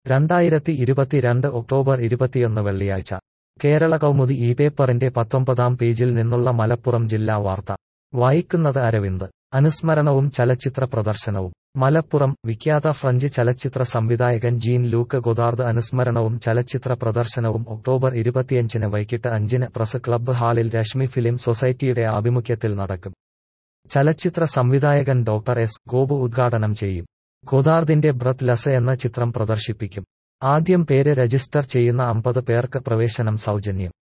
രണ്ടായിരത്തി ഇരുപത്തിരണ്ട് ഒക്ടോബർ ഇരുപത്തിയൊന്ന് വെള്ളിയാഴ്ച കേരള കൗമുദി ഈ പേപ്പറിന്റെ പത്തൊമ്പതാം പേജിൽ നിന്നുള്ള മലപ്പുറം ജില്ലാ വാർത്ത വായിക്കുന്നത് അരവിന്ദ് അനുസ്മരണവും ചലച്ചിത്ര പ്രദർശനവും മലപ്പുറം വിഖ്യാത ഫ്രഞ്ച് ചലച്ചിത്ര സംവിധായകൻ ജീൻ ലൂക്ക് ഗൊദാർദ് അനുസ്മരണവും ചലച്ചിത്ര പ്രദർശനവും ഒക്ടോബർ ഇരുപത്തിയഞ്ചിന് വൈകിട്ട് അഞ്ചിന് പ്രസ് ക്ലബ്ബ് ഹാളിൽ രശ്മി ഫിലിം സൊസൈറ്റിയുടെ ആഭിമുഖ്യത്തിൽ നടക്കും ചലച്ചിത്ര സംവിധായകൻ ഡോക്ടർ എസ് ഗോപു ഉദ്ഘാടനം ചെയ്യും ഗോദാർദിന്റെ ബ്രത്ത് ലസ് എന്ന ചിത്രം പ്രദർശിപ്പിക്കും ആദ്യം പേര് രജിസ്റ്റർ ചെയ്യുന്ന അമ്പത് പേർക്ക് പ്രവേശനം സൗജന്യം